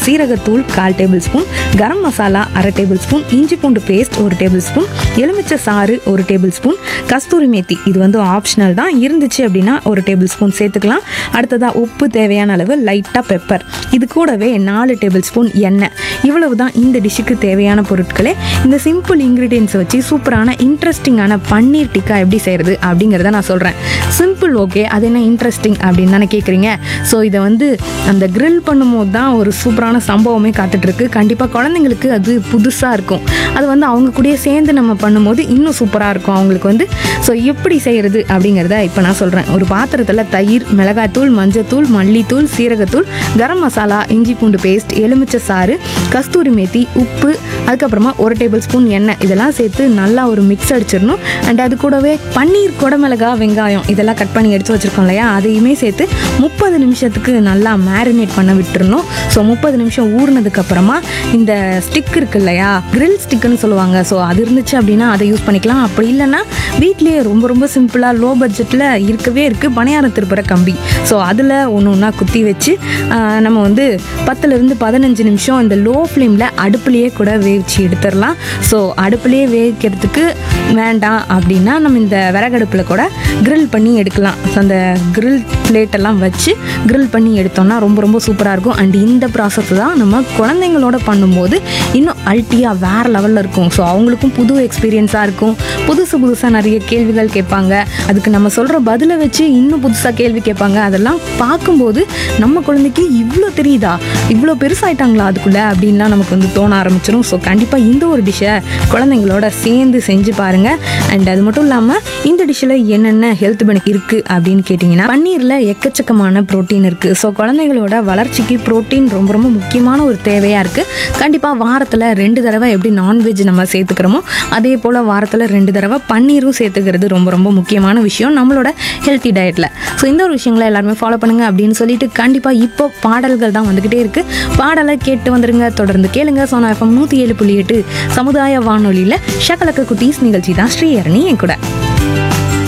சீரகத்தூள் கால் tablespoon garam masala அரை டேபிள் ஸ்பூன் இஞ்சி பூண்டு பேஸ்ட் ஒரு டேபிள் ஸ்பூன் எலுமிச்சை சாறு ஒரு டேபிள் ஸ்பூன் கஸ்தூரி மேத்தி இது வந்து ஆப்ஷனல் தான் இருந்துச்சு அப்படின்னா ஒரு டேபிள் ஸ்பூன் சேர்த்துக்கலாம் அடுத்ததாக உப்பு தேவையான அளவு லைட்டாக பெப்பர் இது கூடவே நாலு டேபிள் ஸ்பூன் எண்ணெய் இவ்வளவு தான் இந்த டிஷ்ஷுக்கு தேவையான பொருட்களே இந்த சிம்பிள் இன்க்ரீடியன்ஸை வச்சு சூப்பரான இன்ட்ரெஸ்டிங்கான பன்னீர் டிக்கா எப்படி செய்கிறது அப்படிங்கிறத நான் சொல்கிறேன் சிம்பிள் ஓகே அது என்ன இன்ட்ரெஸ்டிங் அப்படின்னு தானே கேட்குறீங்க ஸோ இதை வந்து அந்த grill பண்ணும்போது தான் ஒரு சூப்பரான சம்பவமே காத்துட்ருக்கு கண்டிப்பாக குழந்தைங்களுக்கு அது புதுசாக இருக்கும் அது வந்து அவங்க கூடயே சேர்ந்து நம்ம பண்ணும்போது இன்னும் சூப்பராக இருக்கும் அவங்களுக்கு வந்து ஸோ எப்படி செய்கிறது அப்படிங்கிறத இப்போ நான் சொல்கிறேன் ஒரு பாத்திரத்தில் தயிர் மிளகாத்தூள் மஞ்சத்தூள் மல்லித்தூள் சீரகத்தூள் கரம் மசாலா இஞ்சி பூண்டு பேஸ்ட் எலுமிச்சை சாறு கஸ்தூரி மேத்தி உப்பு அதுக்கப்புறமா ஒரு டேபிள் ஸ்பூன் எண்ணெய் இதெல்லாம் சேர்த்து நல்லா ஒரு மிக்ஸ் அடிச்சிடணும் அண்ட் அது கூடவே பன்னீர் குடமிளகா வெங்காயம் இதெல்லாம் கட் பண்ணி எடுத்து வச்சிருக்கோம் இல்லையா அதையுமே சேர்த்து முப்பது நிமிஷத்துக்கு நல்லா மேரினேட் பண்ண விட்டுறணும் ஸோ முப்பது நிமிஷம் ஊறினதுக்கு அப்புறமா இந்த ஸ்டிக் இருக்கு இல்லையா grill ஸ்டிக்குன்னு சொல்லுவாங்க ஸோ அது இருந்துச்சு அப்படின்னா அதை யூஸ் பண்ணிக்கலாம் அப்படி இல்லைன்னா வீட்லேயே ரொம்ப ரொம்ப சிம்பிளாக லோ பட்ஜெட்டில் இருக்கவே இருக்குது பணியாரம் திருப்புற கம்பி ஸோ அதில் ஒன்று ஒன்றா குத்தி வச்சு ஆஹ், நம்ம வந்து பத்துலேருந்து பதினஞ்சு நிமிஷம் இந்த லோ ஃப்ளேமில் அடுப்புலேயே கூட வேவிச்சு எடுத்துடலாம் ஸோ அடுப்புலேயே வேவிக்கிறதுக்கு வேண்டாம் அப்படின்னா நம்ம இந்த விறகடுப்பில் கூட grill பண்ணி எடுக்கலாம் ஸோ அந்த grill plate எல்லாம் வச்சு grill பண்ணி எடுத்தோம்னா ரொம்ப ரொம்ப சூப்பராக இருக்கும் அண்ட் இந்த ப்ராசஸ் தான் நம்ம குழந்தைங்களோட பண்ணும்போது இன்னும் அல்ட்டியாக வேறு லெவலில் இருக்கும் ஸோ அவங்களுக்கும் புது எக்ஸ்பீரியன்ஸாக இருக்கும் புதுசு புதுசாக நிறைய கேள்விகள் கேட்பாங்க அதுக்கு நம்ம சொல்கிற பதிலை வச்சு இன்னும் புதுசாக கேள்வி கேட்பாங்க அதெல்லாம் பார்க்கும்போது நம்ம குழந்தைக்கு இவ்வளோ தெரியுதா இவ்வளோ பெருசாயிட்டாங்களா அதுக்குள்ளே அப்படின்லாம் நமக்கு வந்து தோண ஆரம்பிச்சிடும் ஸோ கண்டிப்பாக இந்த ஒரு டிஷ்ஷை குழந்தைங்களோட சேர்ந்து செஞ்சு பாருங்கள் அண்ட் அது மட்டும் இல்லாமல் இந்த டிஷ்ஷில் என்னென்ன ஹெல்த் பெனிஃபிட் இருக்குது அப்படின்னு கேட்டிங்கன்னா பன்னீரில் எக்கச்சக்கமான ப்ரோட்டீன் இருக்குது ஸோ குழந்தைங்களோட வளர்ச்சிக்கு ப்ரோட்டீன் ரொம்ப ரொம்ப முக்கியமான ஒரு தேவையாக இருக்குது கண்டிப்பாக வாரத்தில் ரெண்டு தடவை எப்படி நான்வெஜ் நம்ம சேர்த்துக்கிறோமோ அதே போல் வாரத்தில் ரெண்டு தடவை பன்னீரும் சேர்த்துக்கிறது ரொம்ப ரொம்ப முக்கியமான விஷயம் நம்மளோட ஹெல்த்தி டயட்டில் ஸோ இந்த ஒரு விஷயங்களை எல்லாருமே ஃபாலோ பண்ணுங்க அப்படின்னு சொல்லிட்டு கண்டிப்பாக இப்போ பாடல்கள் தான் வந்துக்கிட்டே இருக்குது பாடலை கேட்டு வந்துருங்க தொடர்ந்து கேளுங்க சோனா எஃப்எம் நூற்றி ஏழு புள்ளி எட்டு சமுதாய வானொலியில் ஷகலக்க குட்டீஸ் நிகழ்ச்சி தான் ஸ்ரீஹரணி என் கூட